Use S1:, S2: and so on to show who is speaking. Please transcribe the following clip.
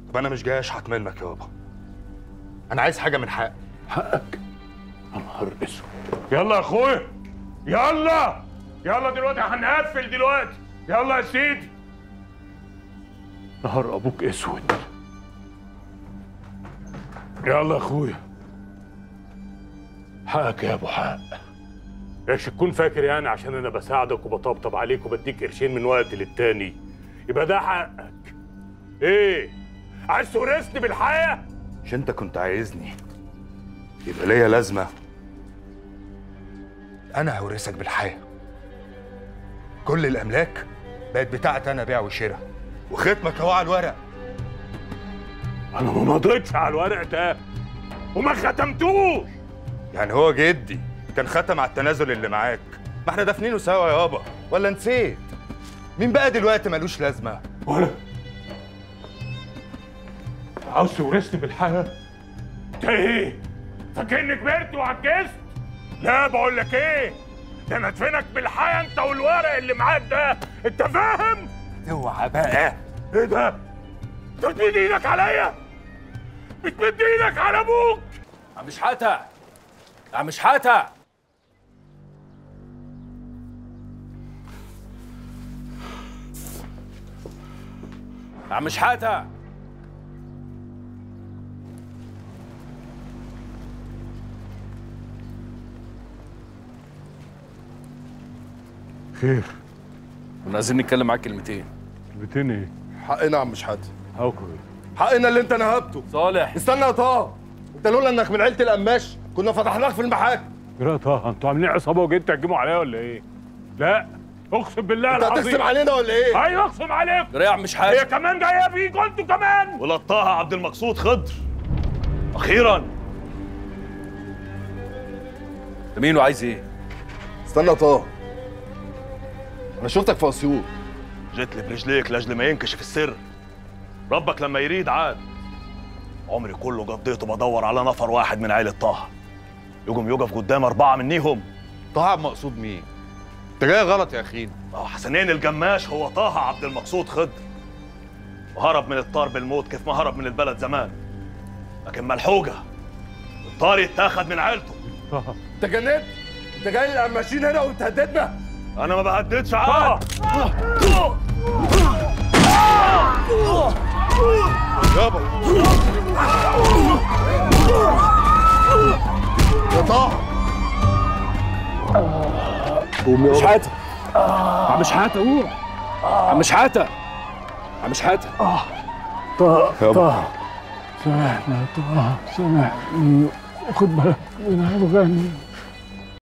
S1: طب انا مش جاي اشحت منك يابا انا عايز حاجه من حقي
S2: حقك يا نهار اسود يلا يا اخويا يلا يلا دلوقتي هنقفل دلوقتي يلا يا سيدي نهار ابوك اسود يلا يا اخويا حقك يا ابو حق ايش تكون فاكر يعني عشان انا بساعدك وبطبطب عليك وبديك قرشين من وقت للتاني يبقى ده حقك ايه عايز تورثني بالحياه
S1: مش انت كنت عايزني يبقى ليا لازمه انا هورثك بالحياه كل الاملاك بقت بتاعتي انا بيع وشراء وختمك اهو على الورق
S2: انا ما مضيتش على الورق ده وما ختمتوش
S1: يعني هو جدي كان ختم على التنازل اللي معاك ما احنا دافنينه سوا يابا ولا نسيت مين بقى دلوقتي ملوش لازمه
S2: ولا عاوز تورثني بالحياه انت ايه فاكرني كبرت وعجزت لا بقول لك ايه ده انا ادفنك بالحياه انت والورق اللي معاك ده انت فاهم
S1: اوعى بقى
S2: ايه ده انت بتمد ايدك عليا بتمد ايدك على ابوك
S3: عم شحاتة عم شحاتة عم شحاتة
S2: خير
S3: كنا عايزين نتكلم معاك كلمتين
S2: كلمتين ايه
S4: حقنا يا عم شحاته
S2: هاكل
S4: حقنا اللي انت نهبته
S3: صالح
S4: استنى يا طه انت لولا انك من عيله القماش كنا فتحناك في المحاكم
S2: يا طه انتوا عاملين عصابه وجايين تهجموا عليا ولا ايه لا اقسم بالله
S4: انت
S2: العظيم
S4: هتقسم علينا ولا ايه
S2: ايوه اقسم عليك
S3: جري يا عم
S2: هي
S3: شحاتة
S2: كمان جايه فيكوا انتوا كمان
S5: ولطها عبد المقصود خضر اخيرا
S3: ده مين وعايز ايه
S4: استنى يا طه انا شفتك في اسيوط
S5: جيت لي برجليك لاجل ما ينكشف السر ربك لما يريد عاد عمري كله قضيته بدور على نفر واحد من عيلة طه يقوم يقف قدام أربعة منيهم
S4: طه مقصود مين انت جاي غلط يا اخينا
S5: آه، حسنين الجماش هو طه عبد المقصود خضر وهرب من الطار بالموت كيف ما هرب من البلد زمان لكن ملحوقة الطار يتاخد من عيلته
S4: انت جننت انت جاي للقماشين هنا وبتهددنا
S5: أنا ما بهددش عاد
S4: يابا يا طه
S3: عم شحاتة عم شحاتة قوم عم شحاتة عم شحاتة
S2: سامحنا طه سامحني خد بالك من الغني